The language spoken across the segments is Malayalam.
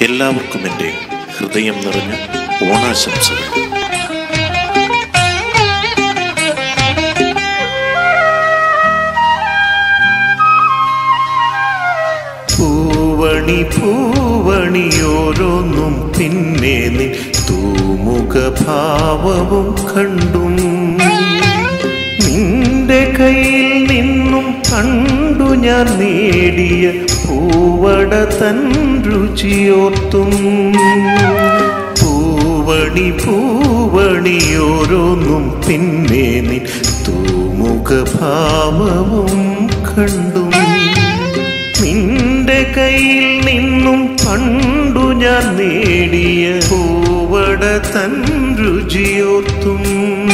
എല്ലാവർക്കും എൻ്റെ ഹൃദയം നിറഞ്ഞ ഓണാശംസകൾ പൂവണി പൂവണി ഓരോന്നും പിന്നെ നിൻ തൂമുഖഭാവവും കണ്ടും നിന്റെ കയ്യിൽ നിന്നും കണ്ടു ഞാൻ നേടിയ പൂവട തൻ രുചിയോർത്തും പൂവണി പൂവണി ഓരോന്നും പിന്നെ നിൻ തൂമുഖഭാവവും കണ്ടും നിന്റെ കയ്യിൽ നിന്നും പണ്ടു ഞാൻ നേടിയ പൂവട തൻ രുചിയോർത്തും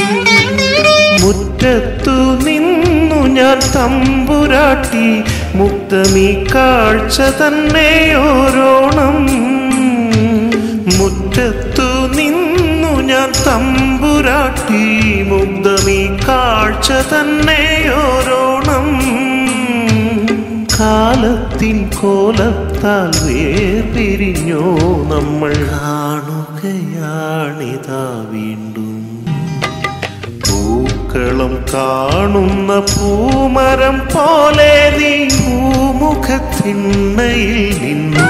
മുറ്റത്തു നിന്നു ഞാൻ തമ്പുരാട്ടി മുക്തമീ കാഴ്ച തന്നെ ഓരോണം മുറ്റത്തു നിന്നു ഞാൻ തമ്പുരാട്ടി മുഗ്ധമീ കാഴ്ച തന്നെ ഓരോണം കാലത്തിൻ കോലത്താൽ വേർപിരിഞ്ഞോ നമ്മൾ കാണുകയാണിതാ വീണ്ടും പൂക്കളം കാണുന്ന പൂമരം പോലെ നീ ഭൂമുഖത്തിണ്ണയിൽ നിന്നു